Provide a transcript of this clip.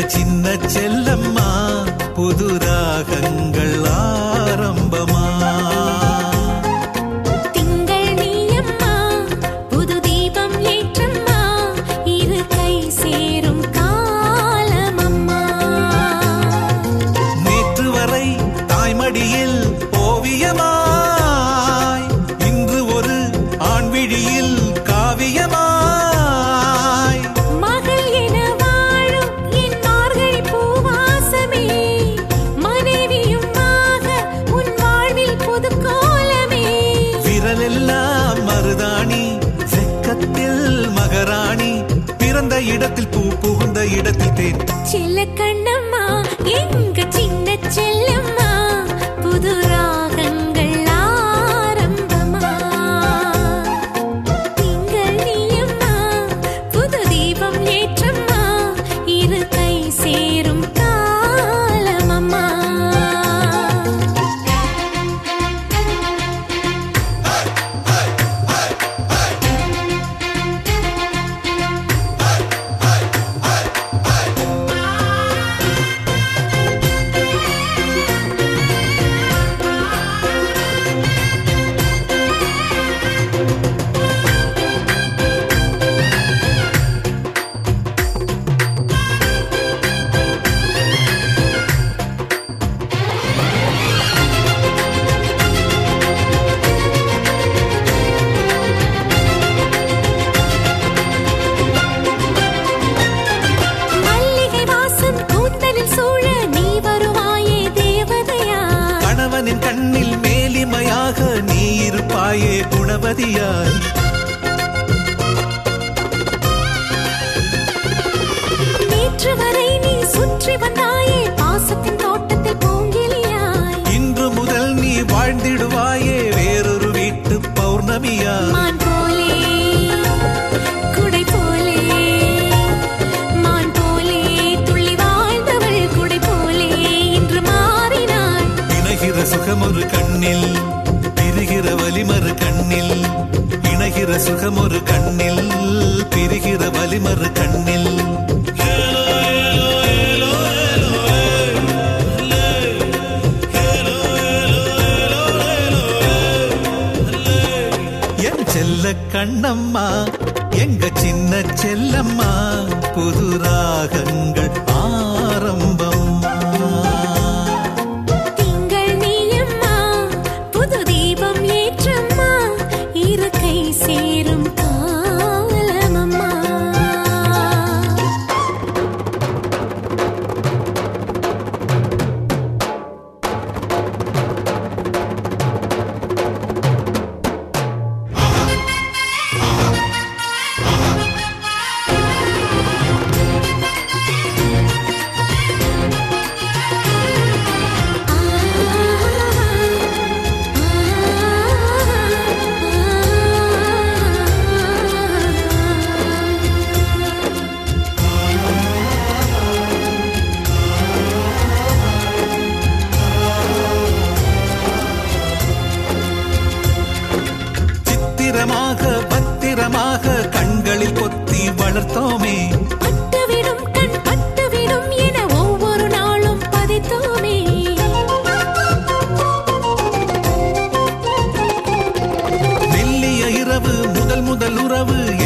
சின்ன செல்லம்மா புது ராகங்கள் ஆரம்பமா திங்கள் நீயம்மா புது தீபம் ஏற்றம்மா இரு கை சேரும் காலமம்மா நேற்று வரை தாய்மடியில் ஓவியமாய் இன்று ஒரு ஆண்விழியில் காவியமாய் மகள் என வாழும் என் மார்கழி பூவாசமே மனைவியும் ஆக உன் வாழ்வில் புது கோலமே விரலெல்லாம் மருதாணி வெக்கத்தில் மகராணி பிறந்த இடத்தில் பூ புகுந்த இடத்தில் தேன் செல்ல கண்ணம்மா எங்க சின்ன செல்லம்மா புது ராகங்கள் ஆரம்பமா திங்கள் நீயம்மா புது தீபம் ஏற்றம்மா இரு கை சேரும் காலமம்மா மல்லிகை வாசம் கூந்தலில் சூழ நீ வருவாயே தேவதையா கணவனின் கண்ணில் மேலிமையாக நீ இருப்பாயே குணவதியாய் நேற்று வரை நீ சுற்றி வந்தாயே பாசத்தின் தோட்டத்தில் பூங்கிலியாய் இன்று முதல் நீ வாழ்ந்திடுவாயே வேறொரு வீட்டு பௌர்ணமியாய் மான் போலே குடை போலே மான் போலே துள்ளி வாழ்ந்தவள் குடை போலே இன்று மாறினாள் இணைகிற சுகமொரு கண்ணில் பிரிகிற வலிமறு கண்ணில் இணைகிற சுகமொரு கண்ணில் பிரிகிற வலிமறு கண்ணில் என் செல்ல கண்ணம்மா எங்க சின்ன செல்லம்மா புது ராகங்கள் ஆரம்பம்மா திங்கள் நீயம்மா புது தீபம் ஏற்றம்மா இரு கை சேரும் காலமம்மா சித்திரமாக பத்திரமாக கண்களில் பொத்தி வளர்த்தோமே பட்டுவிடும் கண் பட்டுவிடும் என ஒவ்வொரு நாளும் பதித்தோமே மெல்லிய இரவு முதல் முதல் உறவு